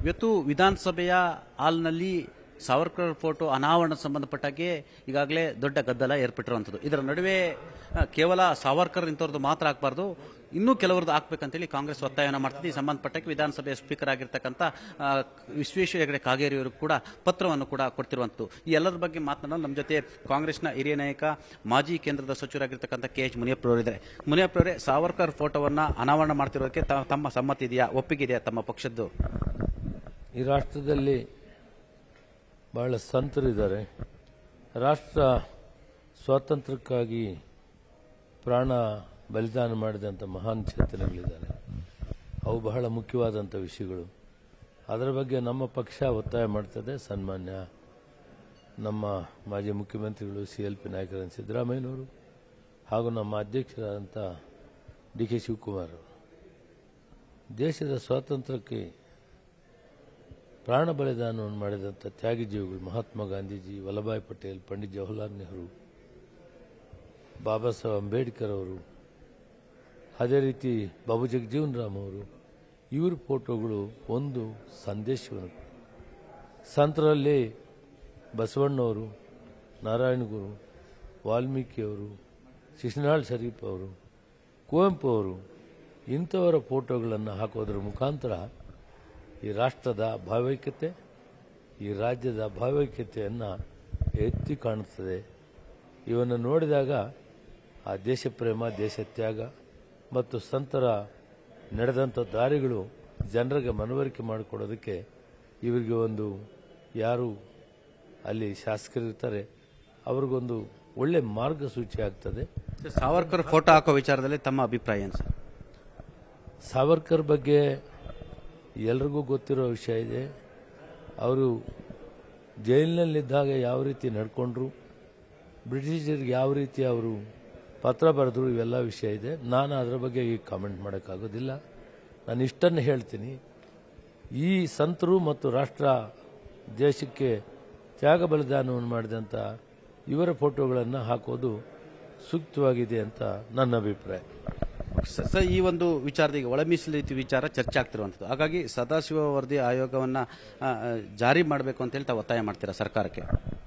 ಇವತ್ತು ವಿಧಾನಸಭೆಯ ಹಾಲ್ನಲ್ಲಿ ಸಾವರ್ಕರ್ ಫೋಟೋ ಅನಾವರಣ ಸಂಬಂಧಪಟ್ಟಾಗೆ ಈಗಾಗಲೇ ದೊಡ್ಡ ಗದ್ದಲ ಏರ್ಪಟ್ಟಿರುವಂಥದ್ದು ಇದರ ನಡುವೆ ಆ, ಕೇವಲ ಸಾವರ್ಕರ್ ಇಂಥವ್ರದ್ದು ಮಾತ್ರ ಹಾಕಬಾರ್ದು ಇನ್ನೂ ಕೆಲವರದ್ದು ಹಾಕ್ಬೇಕಂತೇಳಿ ಕಾಂಗ್ರೆಸ್ ಒತ್ತಾಯನ ಮಾಡ್ತಿದೆ ಈ ಸಂಬಂಧಪಟ್ಟಕ್ಕೆ ವಿಧಾನಸಭೆಯ ಸ್ಪೀಕರ್ ಆಗಿರ್ತಕ್ಕಂಥ ಆ, ವಿಶ್ವೇಶ್ವರ ಹೆಗಡೆ ಕಾಗೇರಿಯವರು ಕೂಡ ಪತ್ರವನ್ನು ಕೂಡ ಕೊಡ್ತಿರುವಂಥದ್ದು ಈ ಎಲ್ಲರ ಬಗ್ಗೆ ಮಾತನಾಡಲು ನಮ್ಮ ಜೊತೆ ಕಾಂಗ್ರೆಸ್ನ ಹಿರಿಯ ನಾಯಕ ಮಾಜಿ ಕೇಂದ್ರದ ಸಚಿವರಾಗಿರ್ತಕ್ಕಂಥ ಕೆ ಎಚ್ ಮುನಿಯಪ್ಪರವರಿದ್ದಾರೆ ಮುನಿಯಪ್ಪರವರೇ ಸಾವರ್ಕರ್ ಫೋಟೋವನ್ನು ಅನಾವರಣ ಮಾಡ್ತಿರೋದಕ್ಕೆ ತ- ತಮ್ಮ ಸಮ್ಮತಿ ಇದೆಯಾ ಒಪ್ಪಿಗೆ ಇದೆಯಾ ತಮ್ಮ ಪಕ್ಷದ್ದು ಈ ರಾಷ್ಟ್ರದಲ್ಲಿ ಬಹಳ ಸಂತರಿದ್ದಾರೆ ರಾಷ್ಟ್ರ ಸ್ವಾತಂತ್ರ್ಯಕ್ಕಾಗಿ ಪ್ರಾಣ ಬಲಿದಾನ ಮಾಡಿದಂಥ ಮಹಾನ್ ಚೇತನಗಳಿದ್ದಾರೆ ಅವು ಬಹಳ ಮುಖ್ಯವಾದಂಥ ವಿಷಯಗಳು ಅದರ ಬಗ್ಗೆ ನಮ್ಮ ಪಕ್ಷ ಒತ್ತಾಯ ಮಾಡ್ತದೆ ಸನ್ಮಾನ್ಯ ನಮ್ಮ ಮಾಜಿ ಮುಖ್ಯಮಂತ್ರಿಗಳು ಸಿ ಎಲ್ ಪಿ ನಾಯಕರಾದ ಸಿದ್ದರಾಮಯ್ಯನವರು ಹಾಗೂ ನಮ್ಮ ಅಧ್ಯಕ್ಷರಾದಂಥ ಡಿ ಕೆ ಶಿವಕುಮಾರ್ ಅವರು ದೇಶದ ಸ್ವಾತಂತ್ರ್ಯಕ್ಕೆ ಪ್ರಾಣ ಬಲಿದಾನವನ್ನು ಮಾಡಿದಂಥ ತ್ಯಾಗಿ ಜೀವಿಗಳು ಮಹಾತ್ಮ ಗಾಂಧೀಜಿ ವಲ್ಲಭಾಯ್ ಪಟೇಲ್ ಪಂಡಿತ್ ಜವಾಹರ್ಲಾಲ್ ನೆಹರು ಬಾಬಾ ಸಾಹೇಬ್ ಅಂಬೇಡ್ಕರ್ ಅವರು ಅದೇ ರೀತಿ ಬಾಬು ಜಗಜೀವನ್ ರಾಮ್ ಅವರು ಇವ್ರ ಫೋಟೋಗಳು ಒಂದು ಸಂದೇಶವನ್ನು ಕೊಡುತ್ತೆ. ಸಂತರಲ್ಲಿ ಬಸವಣ್ಣವರು ನಾರಾಯಣಗುರು ವಾಲ್ಮೀಕಿಯವರು ಶಿಶುನಾಳ್ ಶರೀಫ್ ಅವರು ಕುವೆಂಪು ಅವರು ಇಂಥವರ ಫೋಟೋಗಳನ್ನು ಹಾಕೋದ್ರ ಮುಖಾಂತರ ಈ ರಾಷ್ಟ್ರದ ಭಾವೈಕ್ಯತೆ ಈ ರಾಜ್ಯದ ಭಾವೈಕ್ಯತೆಯನ್ನು ಎತ್ತಿ ಕಾಣುತ್ತದೆ ಇವನ್ನು ನೋಡಿದಾಗ ಆ ದೇಶ ಪ್ರೇಮ ದೇಶ ತ್ಯಾಗ ಮತ್ತು ಸಂತರ ನಡೆದಂಥ ದಾರಿಗಳು ಜನರಿಗೆ ಮನವರಿಕೆ ಮಾಡಿಕೊಡೋದಕ್ಕೆ ಇವರಿಗೆ ಒಂದು ಯಾರು ಅಲ್ಲಿ ಶಾಸಕರಿರ್ತಾರೆ ಅವ್ರಿಗೊಂದು ಒಳ್ಳೆ ಮಾರ್ಗಸೂಚಿ ಆಗ್ತದೆ ಸಾವರ್ಕರ್ ಫೋಟೋ ಹಾಕೋ ವಿಚಾರದಲ್ಲಿ ತಮ್ಮ ಅಭಿಪ್ರಾಯ ಏನು ಸರ್ ಸಾವರ್ಕರ್ ಬಗ್ಗೆ ಎಲ್ರಿಗೂ ಗೊತ್ತಿರೋ ವಿಷಯ ಇದೆ ಅವರು ಜೈಲಿನಲ್ಲಿದ್ದಾಗ ಯಾವ ರೀತಿ ನಡ್ಕೊಂಡ್ರು ಬ್ರಿಟಿಷರಿಗೆ ಯಾವ ರೀತಿ ಅವರು ಪತ್ರ ಬರೆದ್ರು ಇವೆಲ್ಲ ವಿಷಯ ಇದೆ ನಾನು ಅದರ ಬಗ್ಗೆ ಈಗ ಕಾಮೆಂಟ್ ಮಾಡೋಕ್ಕಾಗೋದಿಲ್ಲ ನಾನು ಇಷ್ಟನ್ನು ಹೇಳ್ತೀನಿ ಈ ಸಂತರು ಮತ್ತು ರಾಷ್ಟ್ರ ದೇಶಕ್ಕೆ ತ್ಯಾಗ ಬಲಿದಾನವನ್ನು ಮಾಡಿದಂಥ ಇವರ ಫೋಟೋಗಳನ್ನು ಹಾಕೋದು ಸೂಕ್ತವಾಗಿದೆ ಅಂತ ನನ್ನ ಅಭಿಪ್ರಾಯ ಸ- ಸರ್ ಈ ಒಂದು ವಿಚಾರದ ಈಗ ಒಳ ಮೀಸಲಿತಿ ವಿಚಾರ ಚರ್ಚೆ ಆಗ್ತಿರುವಂಥದ್ದು ಹಾಗಾಗಿ ಸದಾಶಿವ ವರದಿ ಆಯೋಗವನ್ನ ಆ, ಆ, ಜಾರಿ ಮಾಡಬೇಕು ಅಂತ ಹೇಳಿ ತಾವು ಒತ್ತಾಯ ಮಾಡ್ತೀರಾ ಸರ್ಕಾರಕ್ಕೆ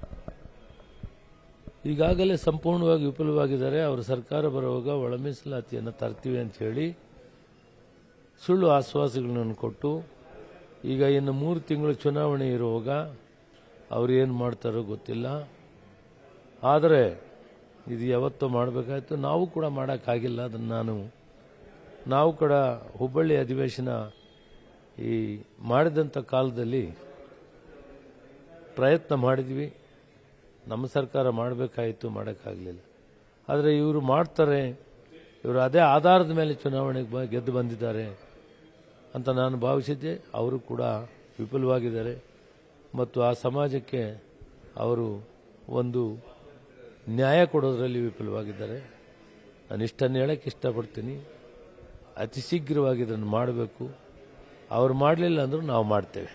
ಈಗಾಗಲೇ ಸಂಪೂರ್ಣವಾಗಿ ವಿಫಲವಾಗಿದ್ದಾರೆ ಅವರು ಸರ್ಕಾರ ಬರುವಾಗ ಒಳ ಮೀಸಲಾತಿಯನ್ನು ತರ್ತೀವಿ ಅಂತ ಹೇಳಿ ಸುಳ್ಳು ಆಶ್ವಾಸಗಳನ್ನು ಕೊಟ್ಟು ಈಗ ಇನ್ನು ಮೂರು ತಿಂಗಳು ಚುನಾವಣೆ ಇರುವಾಗ ಅವ್ರು ಏನು ಮಾಡ್ತಾರೋ ಗೊತ್ತಿಲ್ಲ ಆದರೆ ಇದು ಯಾವತ್ತೋ ಮಾಡಬೇಕಾಯ್ತು ನಾವು ಕೂಡ ಮಾಡೋಕ್ಕಾಗಿಲ್ಲ ಅದನ್ನು ನಾನು ನಾವು ಕೂಡ ಹುಬ್ಬಳ್ಳಿ ಅಧಿವೇಶನ ಈ ಮಾಡಿದಂಥ ಕಾಲದಲ್ಲಿ ಪ್ರಯತ್ನ ಮಾಡಿದ್ವಿ ನಮ್ಮ ಸರ್ಕಾರ ಮಾಡಬೇಕಾಯಿತು ಮಾಡೋಕ್ಕಾಗಲಿಲ್ಲ ಆದರೆ ಇವರು ಮಾಡ್ತಾರೆ ಇವರು ಅದೇ ಆಧಾರದ ಮೇಲೆ ಚುನಾವಣೆಗೆ ಬ- ಗೆದ್ದು ಬಂದಿದ್ದಾರೆ ಅಂತ ನಾನು ಭಾವಿಸಿದ್ದೆ ಅವರು ಕೂಡ ವಿಫಲವಾಗಿದ್ದಾರೆ ಮತ್ತು ಆ ಸಮಾಜಕ್ಕೆ ಅವರು ಒಂದು ನ್ಯಾಯ ಕೊಡೋದ್ರಲ್ಲಿ ವಿಫಲವಾಗಿದ್ದಾರೆ ನಾನು ಇಷ್ಟನ್ನು ಹೇಳಕ್ಕೆ ಇಷ್ಟಪಡ್ತೀನಿ ಅತಿ ಶೀಘ್ರವಾಗಿ ಇದನ್ನು ಮಾಡಬೇಕು ಅವ್ರು ಮಾಡಲಿಲ್ಲ ಅಂದರೂ ನಾವು ಮಾಡ್ತೇವೆ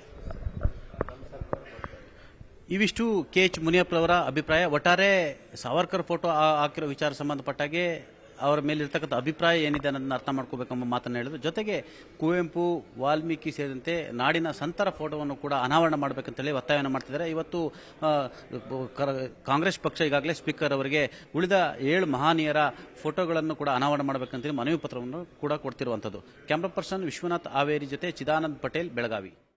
ಇವಿಷ್ಟು ಕೆ ಎಚ್ ಮುನಿಯಪ್ಪರವರ ಅಭಿಪ್ರಾಯ ಒಟ್ಟಾರೆ ಸಾವರ್ಕರ್ ಫೋಟೋ ಆ- ಹಾಕಿರೋ ವಿಚಾರ ಸಂಬಂಧಪಟ್ಟಾಗೆ ಅವರ ಮೇಲಿರ್ತಕ್ಕಂಥ ಅಭಿಪ್ರಾಯ ಏನಿದೆ ಅನ್ನೋದನ್ನ ಅರ್ಥ ಮಾಡ್ಕೋಬೇಕೆಂಬ ಮಾತನ್ನು ಹೇಳಿದ್ರು ಜೊತೆಗೆ ಕುವೆಂಪು ವಾಲ್ಮೀಕಿ ಸೇರಿದಂತೆ ನಾಡಿನ ಸಂತರ ಫೋಟೋವನ್ನು ಕೂಡ ಅನಾವರಣ ಮಾಡಬೇಕಂತೇಳಿ ಒತ್ತಾಯವನ್ನು ಮಾಡ್ತಿದ್ದಾರೆ ಇವತ್ತು ಆ, ಕರ- ಕಾಂಗ್ರೆಸ್ ಪಕ್ಷ ಈಗಾಗಲೇ ಸ್ಪೀಕರ್ ಅವರಿಗೆ ಉಳಿದ ಏಳು ಮಹನೀಯರ ಫೋಟೋಗಳನ್ನು ಕೂಡ ಅನಾವರಣ ಮಾಡಬೇಕಂತೇಳಿ ಮನವಿ ಪತ್ರವನ್ನು ಕೂಡ ಕೊಡ್ತಿರುವಂಥದ್ದು ಕ್ಯಾಮ್ರಾ ಪರ್ಸನ್ ವಿಶ್ವನಾಥ್ ಆವೇರಿ ಜೊತೆ ಚಿದಾನಂದ್ ಪಟೇಲ್ ಬೆಳಗಾವಿ